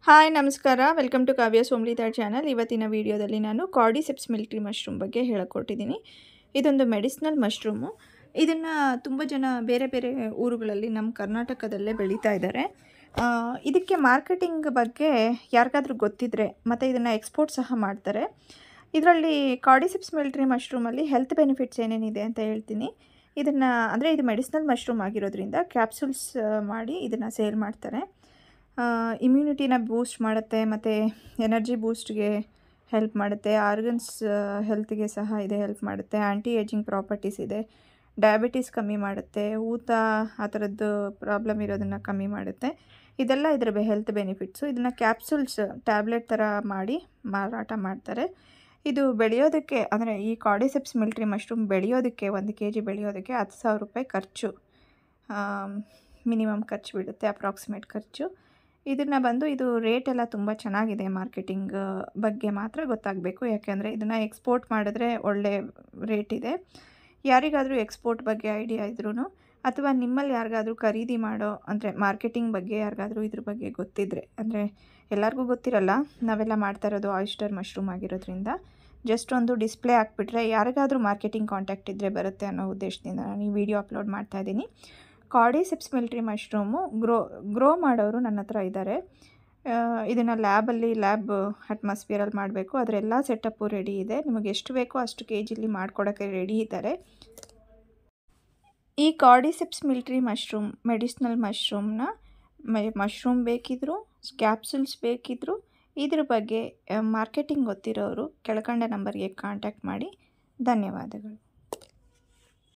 hi ನಮಸ್ಕಾರ welcome to Kavya ಸೋಮ್ಲಿತಾಳ್ channel ಇವತ್ತಿನ ವಿಡಿಯೋದಲ್ಲಿ ನಾನು ಕಾರ್ಡಿಸೆಪ್ಸ್ ಮಿಲ್ಟ್ರಿ ಮಶ್ರೂಮ್ ಬಗ್ಗೆ ಹೇಳಕೊಟ್ಟಿದ್ದೀನಿ ಇದೊಂದು ಮೆಡಿಸಿನಲ್ ಮಶ್ರೂಮು ಇದನ್ನು ತುಂಬ ಜನ ಬೇರೆ ಬೇರೆ ಊರುಗಳಲ್ಲಿ ನಮ್ಮ ಕರ್ನಾಟಕದಲ್ಲೇ ಬೆಳೀತಾ ಇದ್ದಾರೆ ಆ, ಇದಕ್ಕೆ ಮಾರ್ಕೆಟಿಂಗ್ ಬಗ್ಗೆ ಯಾರಿಗಾದ್ರೂ ಗೊತ್ತಿದ್ರೆ ಮತ್ತು ಇದನ್ನು ಎಕ್ಸ್ಪೋರ್ಟ್ ಸಹ ಮಾಡ್ತಾರೆ ಇದರಲ್ಲಿ ಕಾರ್ಡಿಸೆಪ್ಸ್ ಮಿಲ್ಟ್ರಿ ಮಶ್ರೂಮಲ್ಲಿ ಹೆಲ್ತ್ ಬೆನಿಫಿಟ್ಸ್ ಏನೇನಿದೆ ಅಂತ ಹೇಳ್ತೀನಿ ಇದನ್ನು ಅಂದರೆ ಇದು ಮೆಡಿಸಿನಲ್ ಮಶ್ರೂಮ್ ಆಗಿರೋದ್ರಿಂದ ಕ್ಯಾಪ್ಸೂಲ್ಸ್ ಮಾಡಿ ಇದನ್ನು ಸೇಲ್ ಮಾಡ್ತಾರೆ ಇಮ್ಯುನಿಟಿನ ಬೂಸ್ಟ್ ಮಾಡುತ್ತೆ ಮತ್ತು ಎನರ್ಜಿ ಬೂಸ್ಟ್ಗೆ ಹೆಲ್ಪ್ ಮಾಡುತ್ತೆ ಆರ್ಗನ್ಸ್ ಹೆಲ್ತ್ಗೆ ಸಹ ಇದೆ ಹೆಲ್ಪ್ ಮಾಡುತ್ತೆ ಆ್ಯಂಟಿ ಏಜಿಂಗ್ ಪ್ರಾಪರ್ಟೀಸ್ ಇದೆ ಡಯಾಬಿಟೀಸ್ ಕಮ್ಮಿ ಮಾಡುತ್ತೆ ಊತ ಆ ಥರದ್ದು ಪ್ರಾಬ್ಲಮ್ ಇರೋದನ್ನು ಕಮ್ಮಿ ಮಾಡುತ್ತೆ ಇದೆಲ್ಲ ಇದರ ಬೆ ಹೆಲ್ತ್ ಬೆನಿಫಿಟ್ಸು ಇದನ್ನು ಕ್ಯಾಪ್ಸೂಲ್ಸ್ ಟ್ಯಾಬ್ಲೆಟ್ ಥರ ಮಾಡಿ ಮಾರಾಟ ಮಾಡ್ತಾರೆ ಇದು ಬೆಳೆಯೋದಕ್ಕೆ ಅಂದರೆ ಈ ಕಾರ್ಡಿಸೆಪ್ಸ್ ಮಿಲ್ಟ್ರಿ ಮಶ್ರೂಮ್ ಬೆಳೆಯೋದಕ್ಕೆ ಒಂದು ಕೆ ಜಿ ಬೆಳೆಯೋದಕ್ಕೆ ಹತ್ತು ಸಾವಿರ ರೂಪಾಯಿ ಖರ್ಚು ಮಿನಿಮಮ್ ಖರ್ಚು ಬೀಳುತ್ತೆ ಅಪ್ರಾಕ್ಸಿಮೇಟ್ ಖರ್ಚು ಇದನ್ನು ಬಂದು ಇದು ರೇಟ್ ಎಲ್ಲ ತುಂಬ ಚೆನ್ನಾಗಿದೆ ಮಾರ್ಕೆಟಿಂಗ್ ಬಗ್ಗೆ ಮಾತ್ರ ಗೊತ್ತಾಗಬೇಕು ಯಾಕೆಂದರೆ ಇದನ್ನು ಎಕ್ಸ್ಪೋರ್ಟ್ ಮಾಡಿದ್ರೆ ಒಳ್ಳೆ ರೇಟ್ ಇದೆ ಯಾರಿಗಾದರೂ ಎಕ್ಸ್ಪೋರ್ಟ್ ಬಗ್ಗೆ ಐಡಿಯಾ ಇದ್ರೂ ಅಥವಾ ನಿಮ್ಮಲ್ಲಿ ಯಾರಿಗಾದ್ರೂ ಖರೀದಿ ಮಾಡೋ ಅಂದರೆ ಮಾರ್ಕೆಟಿಂಗ್ ಬಗ್ಗೆ ಯಾರಿಗಾದ್ರೂ ಇದ್ರ ಬಗ್ಗೆ ಗೊತ್ತಿದ್ದರೆ ಅಂದರೆ ಎಲ್ಲರಿಗೂ ಗೊತ್ತಿರಲ್ಲ ನಾವೆಲ್ಲ ಮಾಡ್ತಾ ಇರೋದು ಆಯಿಸ್ಟರ್ ಮಶ್ರೂಮ್ ಆಗಿರೋದ್ರಿಂದ ಜಸ್ಟ್ ಒಂದು ಡಿಸ್ಪ್ಲೇ ಹಾಕ್ಬಿಟ್ರೆ ಯಾರಿಗಾದ್ರೂ ಮಾರ್ಕೆಟಿಂಗ್ ಕಾಂಟ್ಯಾಕ್ಟ್ ಇದ್ದರೆ ಬರುತ್ತೆ ಅನ್ನೋ ಉದ್ದೇಶದಿಂದ ನಾನು ಈ ವಿಡಿಯೋ ಅಪ್ಲೋಡ್ ಮಾಡ್ತಾ ಇದ್ದೀನಿ cordyceps military mushroom grow grow ಮಾಡೋರು ನನ್ನ ಹತ್ರ ಇದ್ದಾರೆ ಇದನ್ನು ಲ್ಯಾಬಲ್ಲಿ ಲ್ಯಾಬ್ ಅಟ್ಮಾಸ್ಫಿಯರಲ್ಲಿ ಮಾಡಬೇಕು ಅದರ ಎಲ್ಲ ಸೆಟಪ್ಪು ರೆಡಿ ಇದೆ ನಿಮಗೆ ಎಷ್ಟು ಬೇಕೋ ಅಷ್ಟು ಕೆ ಜಿಲಿ ಮಾಡ್ಕೊಡೋಕ್ಕೆ ರೆಡಿ ಇದ್ದಾರೆ ಈ ಕಾರ್ಡಿಸೆಪ್ಸ್ ಮಿಲ್ಟ್ರಿ ಮಶ್ರೂಮ್ ಮೆಡಿಸಿನಲ್ ಮಶ್ರೂಮ್ನ ಮಶ್ರೂಮ್ ಬೇಕಿದ್ರು ಕ್ಯಾಪ್ಸೂಲ್ಸ್ ಬೇಕಿದ್ರು ಇದ್ರ ಬಗ್ಗೆ ಮಾರ್ಕೆಟಿಂಗ್ ಗೊತ್ತಿರೋರು ಕೆಳಕಂಡ ನಂಬರ್ಗೆ ಕಾಂಟ್ಯಾಕ್ಟ್ ಮಾಡಿ ಧನ್ಯವಾದಗಳು